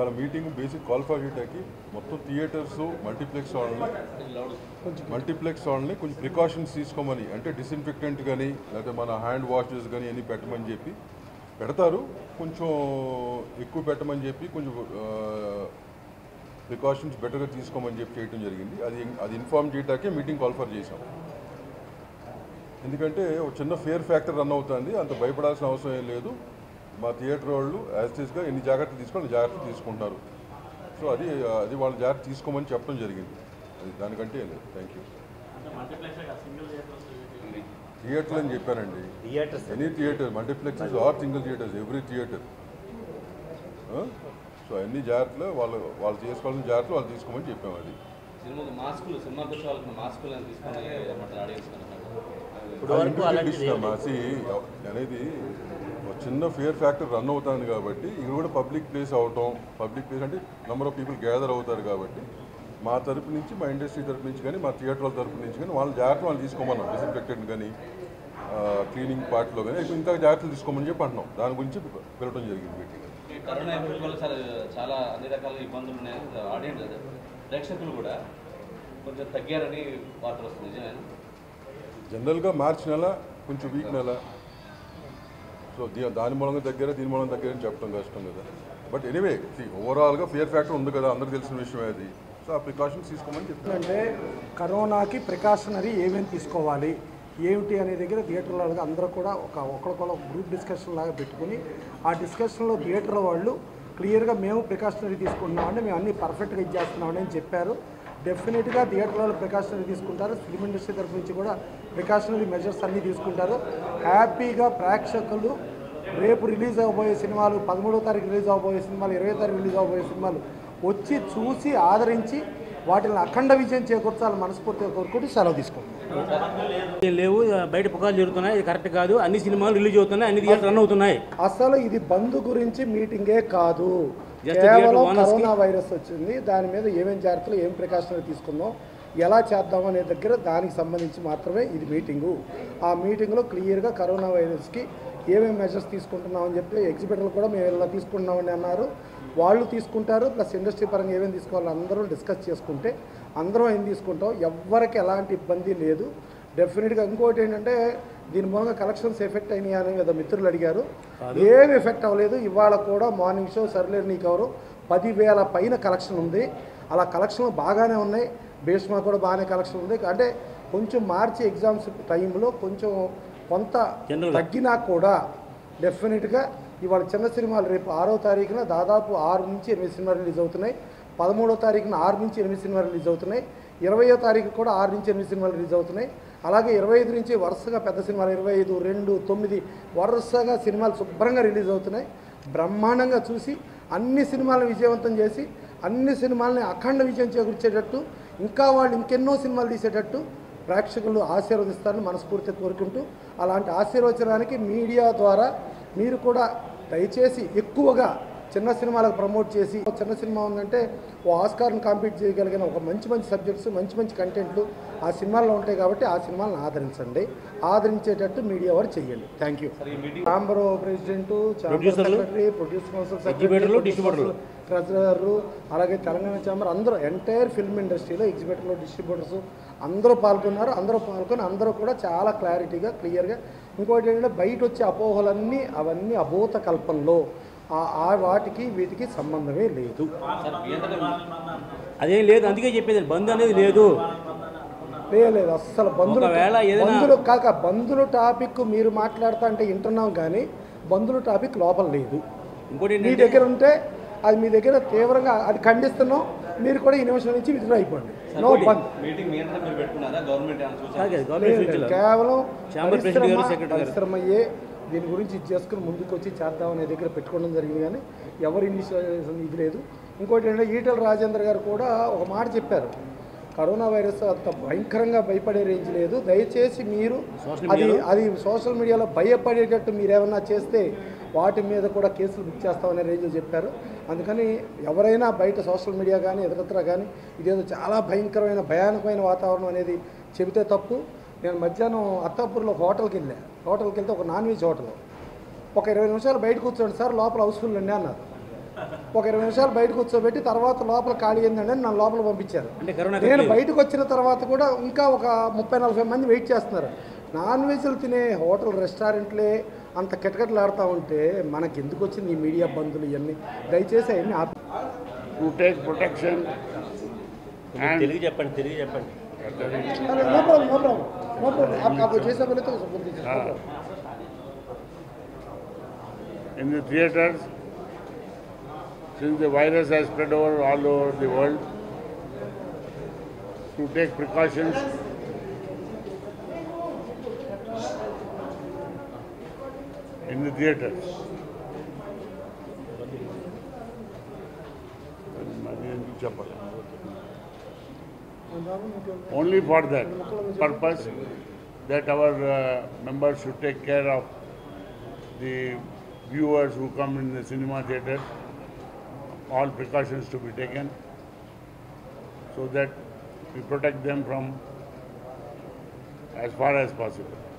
ఇవాళ meeting basic కాల్ఫా డేటాకి మొత్తం theatres multiplex వాళ్ళని మల్టీప్లెక్స్ వాళ్ళని కొంచెం ప్రికాషన్స్ తీసుకోమని అంటే డిస్ఇన్ఫెక్టెంట్ కానీ లేకపోతే మన హ్యాండ్ వాషెస్ కానీ అన్నీ పెట్టమని చెప్పి పెడతారు కొంచెం ఎక్కువ పెట్టమని చెప్పి కొంచెం ప్రికాషన్స్ బెటర్గా తీసుకోమని చెప్పి చేయడం జరిగింది అది అది ఇన్ఫార్మ్ చేయడానికే మీటింగ్ కాల్ఫర్ చేశాం ఎందుకంటే ఒక చిన్న ఫేర్ ఫ్యాక్టర్ రన్ అవుతుంది అంత భయపడాల్సిన అవసరం ఏం లేదు మా థియేటర్ వాళ్ళు యాజ్ గా ఎన్ని జాగ్రత్తలు తీసుకోవాలి జాగ్రత్తలు తీసుకుంటారు సో అది అది వాళ్ళ జాగ్రత్త తీసుకోమని చెప్పడం జరిగింది అది దానికంటే ఏం లేదు థ్యాంక్ యూ థియేటర్లు అని చెప్పానండి theatres any theatre multiplexes or single theatres every theatre so అన్ని జాగ్రత్తలు వాళ్ళు వాళ్ళు చేసుకోవాల్సిన జాగ్రత్తలు వాళ్ళు తీసుకోమని చెప్పాము అది సినిమాకు మాస్కులు సినిమాకి వచ్చే వాళ్ళకి మాస్కులు అని తీసుకొని ఏమంటారు ఆడియన్స్ ఇప్పుడు వరకు అలాంటిది ఏం లేదు. మాసి అనేది ఒక చిన్న ఫియర్ ఫ్యాక్టర్ రన్ అవుతుంది కాబట్టి ఇది కూడా పబ్లిక్ ప్లేస్ అవటం పబ్లిక్ ప్లేస్ అంటే నెంబర్ ఆఫ్ పీపుల్ గ్యాదర్ అవుతారు కాబట్టి మా తరపు నుంచి మా ఇండస్ట్రీ తరపు నుంచి కానీ మా థియేటర్ వాళ్ళ తరపు నుంచి కానీ వాళ్ళ జాగ్రత్తలు వాళ్ళు తీసుకోమన్నాం డిస్ఇన్ఫెక్టెంట్ కానీ క్లీనింగ్ పార్ట్లో కానీ ఇంకా జాగ్రత్తలు తీసుకోమని చెప్పి అంటున్నాం దాని గురించి పిలవడం జరిగింది మీటింగ్ ఈ కరోనా ఎఫెక్ట్ వల్ల చాలా చాలా అన్ని రకాల ఇబ్బందులు ఉన్నాయి ఆడియన్స్ ప్రేక్షకులు కూడా కొంచెం తగ్గారని వార్తలు వస్తుంది నిజమేనా జనరల్గా మార్చి నెల కొంచెం వీక్ నెల సో దీ- దాని మూలంగా దగ్గర దీని మూలంగా దగ్గర అని చెప్పడం కష్టం కదా బట్ ఎనీవే ఓవరాల్గా ఫియర్ ఫ్యాక్టర్ ఉంది కదా అందరికి తెలిసిన విషయమే అది సో ఆ ప్రికాషన్స్ తీసుకోమని చెప్తున్నాను అంటే కరోనాకి ప్రికాషనరీ ఏమేమి తీసుకోవాలి ఏమిటి అనే దగ్గర థియేటర్లో వాళ్ళకి అందరూ కూడా ఒక ఒకరికొకరు గ్రూప్ డిస్కషన్ లాగా పెట్టుకుని ఆ డిస్కషన్లో థియేటర్ వాళ్ళు క్లియర్గా మేము ప్రికాషనరీ తీసుకుంటున్నామండి మేము అన్ని పర్ఫెక్ట్గా ఇచ్చేస్తున్నామని అని చెప్పారు డెఫినెట్గా థియేటర్ వాళ్ళు ప్రికాషనరీ తీసుకుంటారు ఫిల్మ్ ఇండస్ట్రీ తరఫు నుంచి కూడా ప్రికాషనరీ మెజర్స్ అన్నీ తీసుకుంటారు హ్యాపీగా ప్రేక్షకులు రేపు రిలీజ్ అవబోయే సినిమాలు పదమూడో తారీఖు రిలీజ్ అవబోయే సినిమాలు ఇరవై తారీఖు రిలీజ్ అవబోయే సినిమాలు వచ్చి చూసి ఆదరించి వాటిని అఖండ విజయం చేకూర్చాలని మనస్ఫూర్తిగా కోరుకుంటూ సెలవు తీసుకుంటాం ఏం లేవు బయట పుకార్లు జరుగుతున్నాయి ఇది కరెక్ట్ కాదు అన్ని సినిమాలు రిలీజ్ అవుతున్నాయి అన్ని థియేటర్ రన్ అవుతున్నాయి అసలు ఇది బంద్ గురించి మీటింగే కాదు Just కేవలం theatre owners కి- కరోనా వైరస్ వచ్చింది దాని మీద ఏమేం జాగ్రత్తలు ఏం ప్రికాషనరీ తీసుకుందాం ఎలా చేద్దాం అనే దగ్గర దానికి సంబంధించి మాత్రమే ఇది మీటింగు ఆ మీటింగ్లో క్లియర్గా కరోనా వైరస్కి ఏమేమి మెజర్స్ తీసుకుంటున్నామని చెప్పి ఎగ్జిబిటర్లు కూడా మేము ఇలా తీసుకుంటున్నామని అన్నారు వాళ్ళు తీసుకుంటారు ప్లస్ ఇండస్ట్రీ పరంగా ఏమేమి తీసుకోవాలో అందరూ డిస్కస్ చేసుకుంటే అందరం ఏం తీసుకుంటాం ఎవ్వరికి ఎలాంటి ఇబ్బంది లేదు డెఫినెట్గా ఇంకోటి ఏంటంటే దీని మూలంగా కలెక్షన్స్ ఎఫెక్ట్ అయినాయి అని ఏదో మిత్రులు అడిగారు ఏం ఎఫెక్ట్ అవ్వలేదు ఇవాళ కూడా మార్నింగ్ షో సర్లేరు నీకు ఎవరు పదివేల పైన కలెక్షన్ ఉంది అలా కలెక్షన్లు బాగానే ఉన్నాయి భీష్మా కూడా బాగానే కలెక్షన్ ఉంది అంటే కొంచెం మార్చి ఎగ్జామ్స్ టైంలో కొంచెం కొంత General గా. తగ్గినా కూడా డెఫినెట్గా ఇవాళ చిన్న సినిమాలు రేపు ఆరో తారీఖున దాదాపు ఆరు నుంచి ఎనిమిది సినిమాలు రిలీజ్ అవుతున్నాయి పదమూడో తారీఖున ఆరు నుంచి ఎనిమిది సినిమాలు రిలీజ్ అవుతున్నాయి ఇరవయో తారీఖు కూడా ఆరు నుంచి ఎనిమిది సినిమాలు రిలీజ్ అవుతున్నాయి అలాగే ఇరవై ఐదు నుంచి వరుసగా పెద్ద సినిమాలు ఇరవై ఐదు రెండు తొమ్మిది వరుసగా సినిమాలు శుభ్రంగా రిలీజ్ అవుతున్నాయి బ్రహ్మాండంగా చూసి అన్ని సినిమాలను విజయవంతం చేసి అన్ని సినిమాలని అఖండ విజయం చేకూర్చేటట్టు ఇంకా వాళ్ళు ఇంకెన్నో సినిమాలు తీసేటట్టు ప్రేక్షకులు ఆశీర్వదిస్తారని మనస్ఫూర్తిగా కోరుకుంటూ అలాంటి ఆశీర్వచనానికి మీడియా ద్వారా మీరు కూడా దయచేసి ఎక్కువగా చిన్న సినిమాలకు ప్రమోట్ చేసి ఒక చిన్న సినిమా ఉందంటే ఓ ఆస్కార్ని కాంపీట్ చేయగలిగిన ఒక మంచి మంచి సబ్జెక్ట్స్ మంచి మంచి కంటెంట్లు ఆ సినిమాల్లో ఉంటాయి కాబట్టి ఆ సినిమాలను ఆదరించండి ఆదరించేటట్టు మీడియా వారు చేయండి థ్యాంక్ యూ సరే ఈ మీటింగ్ ఛాంబర్ ప్రెసిడెంట్ ఛాంబర్ Producerలు, సెక్రటరీ ప్రొడ్యూస్ కౌన్సిల్ ఎగ్జిబిటర్లు, డిస్ట్రిబ్యూటర్లు. ట్రెజరర్లు అలాగే తెలంగాణ ఛాంబర్ అందరూ ఎంటైర్ ఫిల్మ్ ఇండస్ట్రీలో ఎగ్జిబిటర్లు డిస్ట్రిబ్యూటర్స్ అందరూ పాల్గొన్నారు అందరూ పాల్గొని అందరూ కూడా చాలా క్లారిటీగా క్లియర్గా ఇంకోటి ఏంటంటే బయట వచ్చే అపోహలన్నీ అవన్నీ అభూత కల్పనలో ఆ- ఆ వాటికి వీటికి సంబంధమే లేదు సార్ మీ అంతటా అదేం లేదు అందుకే చెప్పేది బంద్ అనేది లేదు లేదు లేదు అస్సలు బంధులు ఒకవేళ ఏదైనా- బంధులు కాక బంధుల టాపిక్ మీరు మాట్లాడుతా అంటే వింటున్నాం కానీ బంధుల టాపిక్ లోపల లేదు ఇంకోటి మీ ఏంటంటే దగ్గర ఉంటే అది మీ దగ్గర తీవ్రంగా అది ఖండిస్తున్నాం మీరు కూడా ఈ నిమిషం నుంచి విత్డ్రా అయిపోండి నో బంద్ మీటింగ్ మీ అంతటా మీరు పెట్టుకున్నారా గవర్నమెంట్ ఏమైనా చూసారా కాదు, లేదు, గవర్నమెంట్ లేదు. ఫ్యూచర్లో. కేవలం ఛాంబర్ ప్రెసిడెంట్ గారు, పరిశ్రమ- సెక్రటరీ గారు. పరిశ్రమ అయ్యే దీని గురించి ఇది చేసుకుని ముందుకు వచ్చి చేద్దాం అనే దగ్గర పెట్టుకోవడం జరిగింది కానీ ఎవరి ఇనిషియేషన్ ఇది లేదు ఇంకోటి ఏంటంటే ఈటల రాజేంద్ర గారు కూడా ఒక మాట చెప్పారు కరోనా వైరస్ అంత భయంకరంగా భయపడే రేంజ్ లేదు దయచేసి మీరు సోషల్ అది మీడియాలో? అది సోషల్ మీడియాలో భయపడేటట్టు మీరు ఏమన్నా చేస్తే వాటి మీద కూడా కేసులు బుక్ చేస్తామనే రేంజ్లో చెప్పారు అందుకని ఎవరైనా బయట సోషల్ మీడియా కానీ ఇతరత్ర కానీ ఇదేదో చాలా భయంకరమైన భయానకమైన వాతావరణం అనేది చెబితే తప్పు నేను మధ్యాహ్నం అత్తాపూర్లో హోటల్కి వెళ్ళా హోటల్కి వెళ్తే ఒక నాన్ వెజ్ హోటల్ ఒక ఇరవై నిమిషాలు బయట కూర్చోండి సార్ లోపల హౌస్ఫుల్ అండి అన్నారు ఒక ఇరవై నిమిషాలు బయట కూర్చోబెట్టి తర్వాత లోపల ఖాళీ అయిందండి అని నన్ను లోపల పంపించారు అంటే కరోనా నేను కట్టలేదు. బయటకు వచ్చిన తర్వాత కూడా ఇంకా ఒక ముప్పై నలభై మంది వెయిట్ చేస్తున్నారు నాన్ వెజ్లు తినే హోటల్ రెస్టారెంట్లే అంత కిటకిటలాడుతూ ఉంటే మనకి ఎందుకు వచ్చింది ఈ మీడియా బంధులు ఇవన్నీ దయచేసి అవన్నీ ఆపి to take protection and Telugu చెప్పండి తెలుగు చెప్పండి no problem no problem no problem आप आप जैसा बोले तो बोल दीजिए no problem. in the theaters, since the virus has spread over all over the world, to take precautions. In the theaters. అది ఎందుకు చెప్పాలి only for that purpose that our uh, members should take care of the viewers who come in the cinema theater, all precautions to be taken so that we protect them from as far as possible.